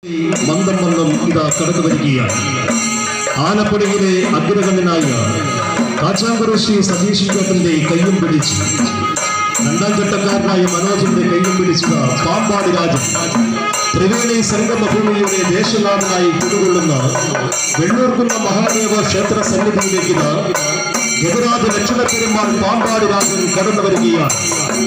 മന്ദം മന്ദം ഇതാ കടന്നു വരികയാണ് ആലപ്പുഴയിലെ അഗ്രഗണ്യനായ കാച്ചാങ്കുറ ശ്രീ സതീഷ് ചേട്ടന്റെ കയ്യും പിടിച്ച് രണ്ടാം ഘട്ടക്കാരനായ മനോജിന്റെ കയ്യും പിടിച്ച പാമ്പാടി രാജൻ ത്രിവേണി സംഗമഭൂമിയുടെ ദേശനാഥനായി കുടികൊള്ളുന്ന വെള്ളൂർക്കുന്ന മഹാദേവ ക്ഷേത്ര സന്നിധിയിലേക്ക് ഗജരാജ ലക്ഷണപ്പെരുമാൾ പാമ്പാടി രാജൻ കടന്നു വരികയാണ്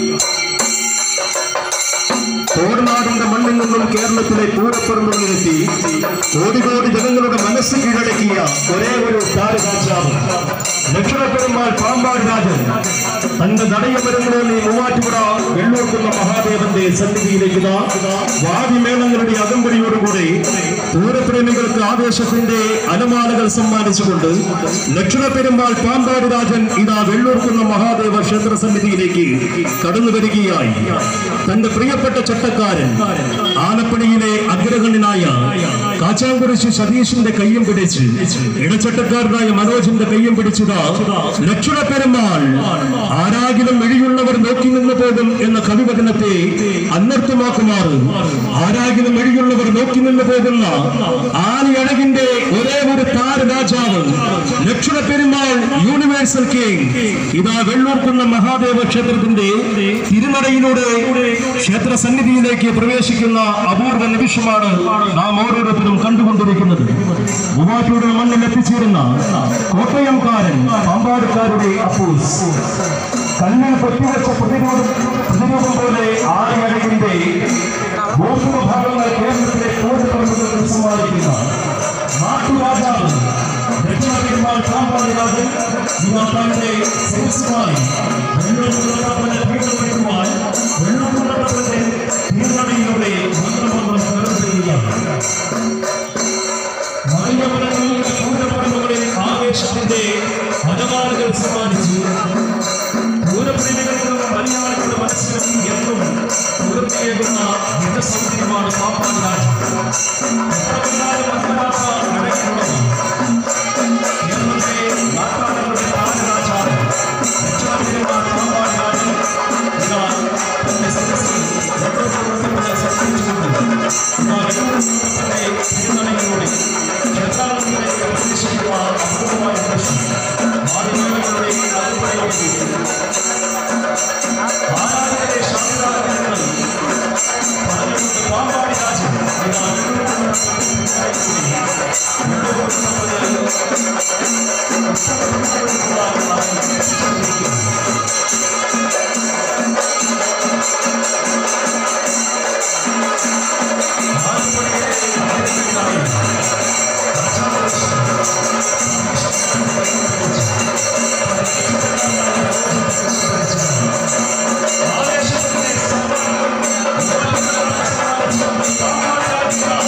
കോടനാടിന്റെ മണ്ണിൽ നിന്നും കേരളത്തിലെ പൂരപ്പറമ്പുകളിലെത്തി കോടി കോടി ജനങ്ങളുടെ മനസ്സ് കീഴടക്കിയ ഒരേ ഒരു താരരാജാവ് ലക്ഷണപ്പെരുമാൾ പാമ്പാടി രാജൻ തന്റെ നടയമരങ്ങളിൽ ഈ മൂവാറ്റുപുഴ വെള്ളൂർക്കുന്ന മഹാദേവന്റെ സന്നിധിയിലേക്ക് ഇതാ വാദിമേളങ്ങളുടെ അകമ്പടിയോടുകൂടി പൂരപ്രേമികൾക്ക് ആവേശത്തിന്റെ അലമാലകൾ സമ്മാനിച്ചുകൊണ്ട് ലക്ഷണപ്പെരുമാൾ പാമ്പാടി രാജൻ ഇതാ വെള്ളൂർക്കുന്ന മഹാദേവ ക്ഷേത്ര സന്നിധിയിലേക്ക് കടന്നു വരികയായി തന്റെ പ്രിയപ്പെട്ട ചട്ടക്കാരൻ ആലപ്പുഴയിലെ അഗ്രഗണ്യനായ കാച്ചാങ്കുറിശി സതീഷിന്റെ കയ്യും പിടിച്ച് ഇടച്ചട്ടക്കാരനായ മനോജിന്റെ കയ്യും പിടിച്ചതാ ലക്ഷണ പെരുമാൾ ആരാകിലും എഴിയുള്ളവർ നോക്കി നിന്ന് പോകും എന്ന കവിവചനത്തെ അനർത്ഥമാക്കുമാറ് ആരാകിലും എഴിയുള്ളവർ നോക്കി നിന്ന് പോകുന്ന ആനയഴകിന്റെ ഒരേ ഒരു താരരാജാവ് ലക്ഷണ പെരുമാൾ യൂണിവേഴ്സൽ കിങ് ഇതാ വെള്ളൂർക്കുന്ന മഹാദേവ ക്ഷേത്രത്തിന്റെ തിരുനടയിലൂടെ ക്ഷേത്ര സന്നിധിയിലേക്ക് പ്രവേശിക്കുന്ന അപൂർവ നിമിഷമാണ് നാം ഓരോരുത്തരും കണ്ടുകൊണ്ടിരിക്കുന്നത് മൂവാറ്റൂരിൽ മണ്ണിൽ എത്തിച്ചേരുന്ന കോട്ടയംകാരൻ പാമ്പാടുകാരുടെ അപ്പൂസ് കണ്ണിൽ പൊട്ടിവെച്ച പ്രതിരൂപം പ്രതിരൂപം പോലെ ആനയഴകിന്റെ ഭൂമുഖഭാഗങ്ങൾ കേരളത്തിലെ പൂരപ്പറമ്പുകൾ സമ്മാനിക്കുന്ന നാട്ടുരാജാവ് ദക്ഷിണപെരുമാൾ പാമ്പാടി രാജൻ യുവാക്കളുടെ സെൻസുമായി വെള്ളമുള്ളവരുടെ പീഠമെടുക്കുവാൻ വെള്ളമുള്ളവരുടെ തീർന്നടയിലൂടെ മന്ത്രമന്ത്രം കടന്നുകയാണ് മറിയവരങ്ങളുടെ പൂരപ്പറമ്പുകളിൽ ആവേശത്തിന്റെ അലമാലകൾ സമ്മാനിച്ചു പൂരപ്രേമികൾക്കും മലയാളികളുടെ മനസ്സിലും എന്നും ഉയർത്തിയേകുന്ന നിജസൗന്ദര്യമാണ് പാപ്പാടി രാജൻ എത്രവന്നാലും അന്ധരാത്ത അടങ്ങിയുള്ളത് കേരളത്തിലെ നാട്ടാളുകളുടെ താരരാജാവ് ലക്ഷണത്തിലുമാണ് പാപ്പാടി രാജൻ ഇതാ തന്റെ സദസ്സിൽ രണ്ടോടുകൂടെ സംസാരിച്ചുകൊണ്ട് ഇതാ രണ്ടോടുകൂടെ തിരുനടയിലൂടെ ക്ഷേത്രാലയത്തിലേക്ക് പ്രവേശിക്കുക അപൂർവമായ ദൃശ്യം മാധ്യമങ്ങളുടെ അഭിപ്രായത്തിൽ ആരാധനയുടെ ശാസ്ത്രാർത്ഥങ്ങൾ പറഞ്ഞുകൊണ്ട് പാമ്പാടി രാജൻ ഇതാ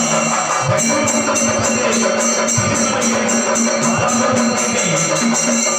ും